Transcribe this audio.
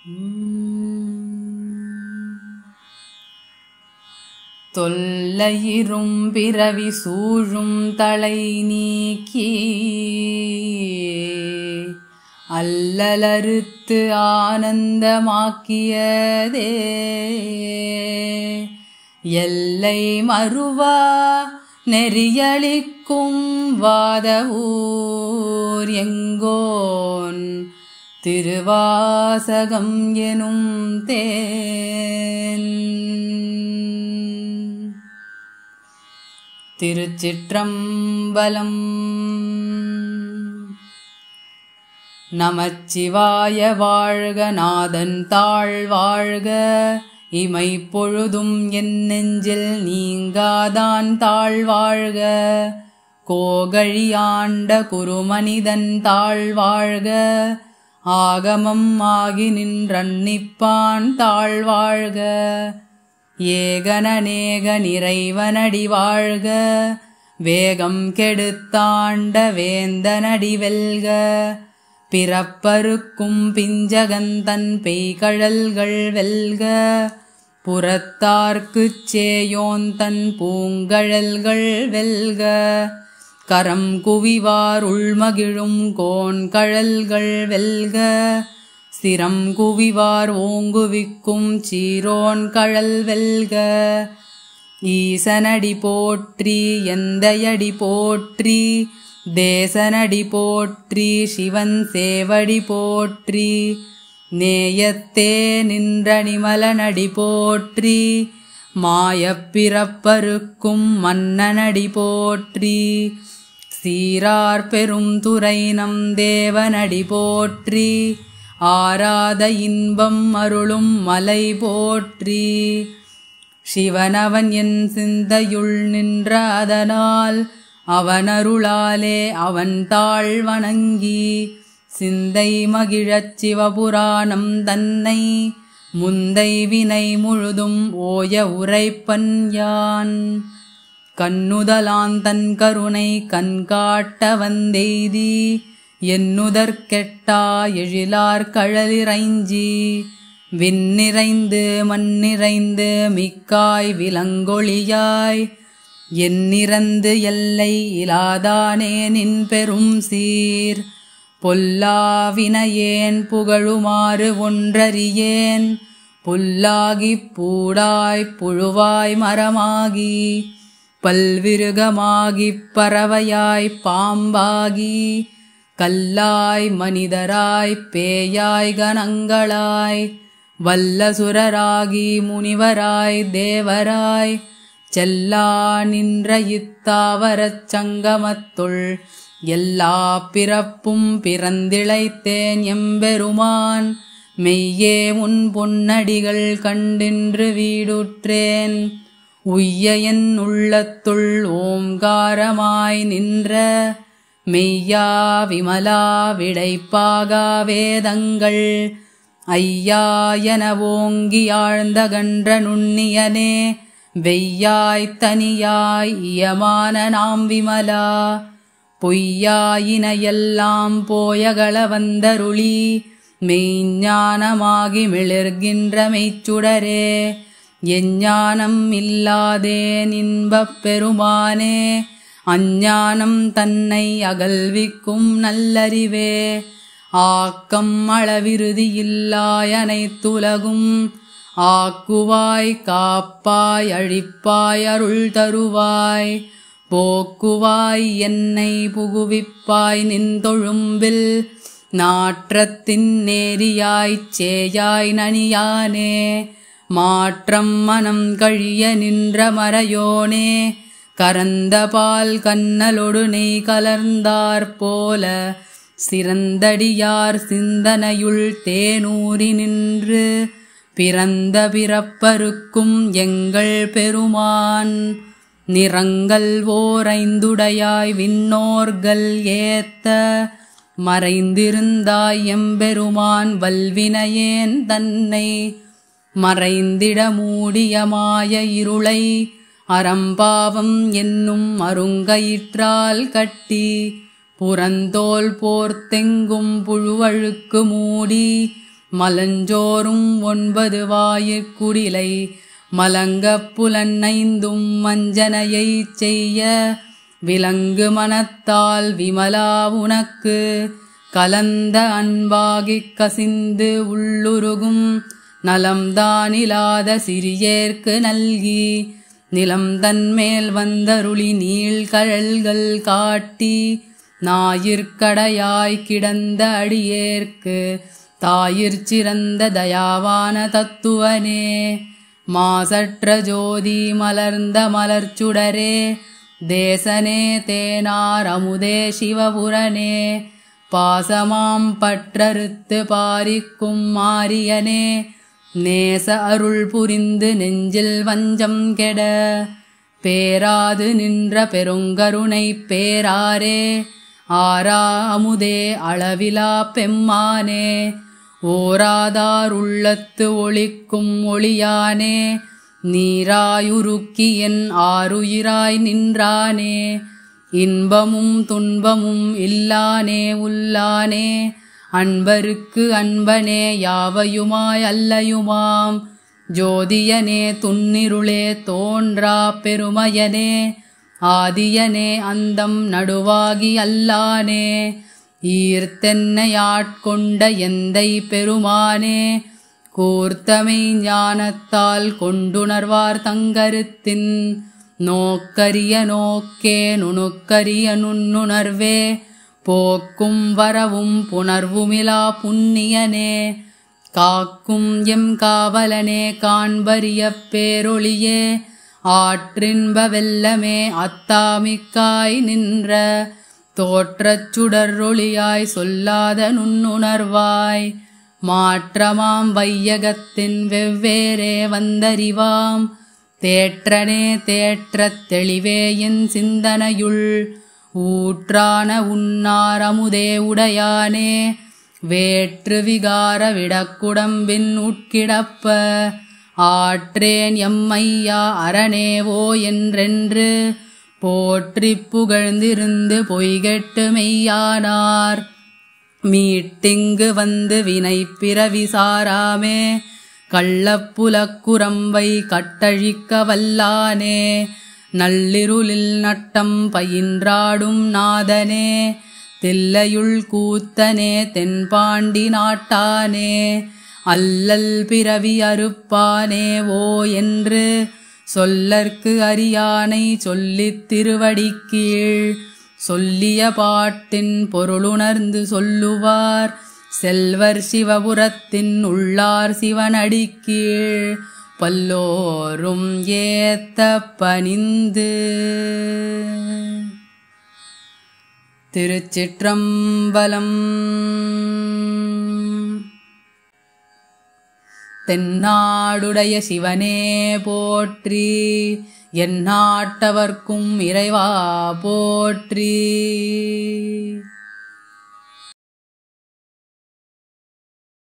தொல்லையிரும் பிறவி சூழும் தலை நீக்கி அல்லலறுத்து ஆனந்தமாக்கியதே எல்லை மறுவா நெறியளிக்கும் வாதவூர் எங்கோன் திருவாசகம் எனும் தேன் திருச்சிற்றம்பலம் நமச்சிவாய வாழ்க நாதன் தாழ் வாழ்க இமை பொழுதும் என் நெஞ்சில் நீங்காதான் தாழ் வாழ்க கோகழியாண்ட குருமனிதன் தாழ் வாழ்க ஆகமம் ஆகி நின்றன்னிப்பான் தாழ் வாழ்க ஏகனநேக நிறைவனடி வாழ்க வேகம் கெடுத்தாண்ட வேந்தனடி வெல்க பிறப்பருக்கும் பிஞ்சகந்தன் பெய்கழல்கள் வெல்க புறத்தார்க்குச் சேயோன் தன் பூங்கழல்கள் வெல்க கரம் குவிவார் உள்மகிழும் கோண்கழல்கள் வெல்க சிரம் குவிவார் ஓங்குவிக்கும் சீரோன் கழல் வெல்க ஈசனடி போற்றி எந்தையடி போற்றி தேசனடி போற்றி சிவன் சேவடி போற்றி நேயத்தே நின்ற நிமலனடி போற்றி மாயப்பிறப்பருக்கும் மன்னனடி போற்றி சீரார் பெரும் துறை நம் தேவனடி போற்றி ஆராத இன்பம் அருளும் மலை போற்றி சிவனவன் என் சிந்தையுள் நின்ற அதனால் அவனருளாலே அவன் தாழ் வணங்கி சிந்தை மகிழச் சிவபுராணம் தன்னை முந்தை வினை முழுதும் ஓய உரைப்பன் யான் கண்ணுதலான் தன் கருணை கண்காட்ட வந்தெய்தி என்னுதற் கெட்டா எழிலார் கழலிறைஞ்சி விண்ணிறைந்து மண்ணிறைந்து மிக்காய் விலங்கொழியாய் எண்ணிறந்து எல்லை இலாதானே நின் பெரும் சீர் பொல்லாவினையேன் புகழுமாறு ஒன்றறியேன் புல்லாகிப் பூடாய் புழுவாய் மரமாகி பல்விருகமாகிப் பறவையாய் பாம்பாகி கல்லாய் மனிதராய் பேயாய் கணங்களாய் வல்லசுரராகி முனிவராய் தேவராய் செல்லா நின்ற இத்தாவரச் சங்கமத்துள் எல்லா பிறப்பும் பிறந்திழைத்தேன் எம்பெருமான் மெய்யே உன் பொன்னடிகள் கண்டின்று வீடுற்றேன் உய்ய என் உள்ளத்துள் ஓங்காரமாய் நின்ற மெய்யா விமலா விடைப்பாகா வேதங்கள் ஐயா என ஓங்கி ஆழ்ந்த கன்ற நுண்ணியனே வெய்யாய் தனியாய் இயமான நாம் விமலா பொய்யாயினையெல்லாம் போயகள வந்தருளி மெய்ஞானமாகி மிளிர்கின்ற மெய்ச்சுடரே எஞ்ஞானம் இல்லாதேன் இன்பப் பெருமானே அஞ்ஞானம் தன்னை அகல்விக்கும் நல்லறிவே ஆக்கம் அளவிருதி இல்லாய் அனைத்துலகும் ஆக்குவாய் காப்பாய் அழிப்பாய் அருள் தருவாய் போக்குவாய் என்னை புகுவிப்பாய் நின்றொழும்பில் நாற்றத்தின் நேரியாய்ச் சேயாய் நனியானே மாற்றம் மனம் கழிய நின்ற மறையோனே கரந்த பால் கண்ணலொடு நெய் கலர்ந்தாற் போல சிறந்தடியார் சிந்தனையுள் தேனூறி நின்று பிறந்த பிறப்பருக்கும் எங்கள் பெருமான் நிறங்கள் ஓரைந்துடையாய் விண்ணோர்கள் ஏத்த மறைந்திருந்தாய் எம்பெருமான் வல்வினையேன் தன்னை மறைந்திட மூடிய மாய இருளை அறம்பாவம் என்னும் அருங்கயிற்றால் கட்டி புறந்தோல் போர்த்தெங்கும் புழுவழுக்கு மூடி மலஞ்சோறும் ஒன்பது வாயிற்குடிலை மலங்கப் புலனைந்தும் மஞ்சனையைச் செய்ய விலங்கு மனத்தால் விமலா உனக்கு கலந்த அன்பாகிக் கசிந்து உள்ளுருகும் நலம்தானிலாத சிறியேற்கு நல்கி நிலம் தன்மேல் வந்தருளி நீள்கழல்கள் காட்டி ஞாயிற்கடையாய் கிடந்த அடியேற்கு தாயிற் சிறந்த தயாவான தத்துவனே மாசற்ற ஜோதி மலர்ந்த மலர்ச்சுடரே தேசனே தேனார் அமுதே சிவபுரனே பாசமாம் பற்றறுத்து பாரிக்கும் மாரியனே நேச அருள் புரிந்து நெஞ்சில் வஞ்சம் கெட பேராது நின்ற பெருங்கருணை பேராரே ஆரா அமுதே அளவிலா பெம்மானே ஓராதார் உள்ளத்து ஒளிக்கும் ஒளியானே நீராயுருக்கி என் ஆருயிராய் நின்றானே இன்பமும் துன்பமும் இல்லானே உள்ளானே அன்பருக்கு அன்பனே யாவையுமாய் அல்லையுமாம் ஜோதியனே துன்னிருளே தோன்றா பெருமையனே ஆதியனே அந்தம் நடுவாகி அல்லானே ஈர்த்தென்னையாட்கொண்ட எந்தை பெருமானே கூர்த்தமை ஞானத்தால் கொண்டுணர்வார் தங்கருத்தின் நோக்கரிய நோக்கே நுணுக்கரிய நுண்ணுணர்வே போக்கும் வரவும் புணர்வுமிலா புண்ணியனே காக்கும் எம் காவலனே காண்பரிய பேரொளியே ஆற்றின்ப வெல்லமே அத்தாமிக்காய் நின்ற தோற்றச் சுடரொளியாய் சொல்லாத நுண்ணுணர்வாய் மாற்றமாம் வையகத்தின் வெவ்வேறே வந்தறிவாம் தேற்றனே தேற்றத் தெளிவே என் சிந்தனையுள் ஊற்றான உன்னாரமுதே உடையானே வேற்று விகார விடக்குடம்பின் உட்கிடப்ப ஆற்றேன் எம்மையா அரணேவோ என்றென்று போற்றிப் புகழ்ந்திருந்து பொய்கெட்டு மெய்யானார் மீட்டிங்கு வந்து வினை பிறவி சாராமே கள்ளப்புலக்குரம்பை கட்டழிக்க வல்லானே நள்ளிருளில் நட்டம் பயின்றாடும் நாதனே தில்லையுள் கூத்தனே தென்பாண்டி நாட்டானே அல்லல் பிறவி அறுப்பானே ஓ என்று சொல்லற்கு அறியானை சொல்லித் திருவடிக்கீழ் சொல்லிய பாட்டின் பொருளுணர்ந்து சொல்லுவார் செல்வர் சிவபுரத்தின் உள்ளார் சிவனடிக்கீழ் பல்லோரும் ஏத்த பணிந்து திருச்சிற்றம்பலம் தென்னாடுடைய சிவனே போற்றி எந்நாட்டவர்க்கும் இறைவா போற்றி